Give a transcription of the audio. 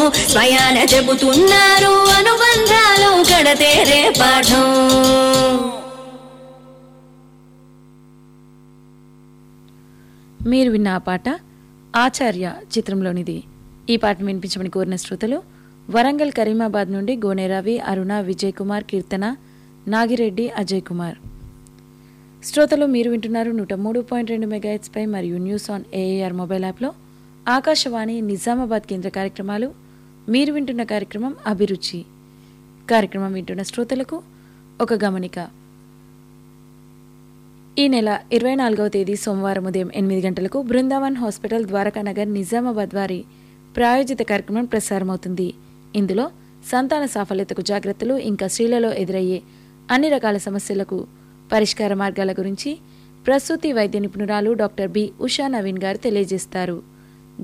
స్వయాన చెబుతున్నారు అనుబంధాలు కడతేరే పాఠం మీరు విన్న ఆ పాట ఆచార్య చిత్రంలోనిది ఈ పాటను వినిపించమని కోరిన శ్రోతలు వరంగల్ కరీమాబాద్ నుండి గోనేరావి అరుణ విజయ్ కుమార్ కీర్తన నాగిరెడ్డి అజయ్ కుమార్ శ్రోతలు మీరు వింటున్నారు నూట మూడు పాయింట్ రెండు మెగాహెట్స్పై మరియు న్యూస్ ఆన్ ఏఏఆర్ మొబైల్ యాప్లో ఆకాశవాణి నిజామాబాద్ కేంద్ర కార్యక్రమాలు మీరు వింటున్న కార్యక్రమం అభిరుచి కార్యక్రమం వింటున్న శ్రోతలకు ఒక గమనిక ఈ నెల ఇరవై నాలుగవ తేదీ సోమవారం ఉదయం ఎనిమిది గంటలకు బృందావన్ హాస్పిటల్ ద్వారకానగర్ నిజామాబాద్ వారి ప్రాయోజిత కార్యక్రమం ప్రసారమవుతుంది ఇందులో సంతాన సాఫల్యతకు జాగ్రత్తలు ఇంకా స్త్రీలలో ఎదురయ్యే అన్ని రకాల సమస్యలకు పరిష్కార మార్గాల గురించి ప్రసూతి వైద్య నిపుణురాలు డాక్టర్ బి ఉషా నవీన్ గారు తెలియజేస్తారు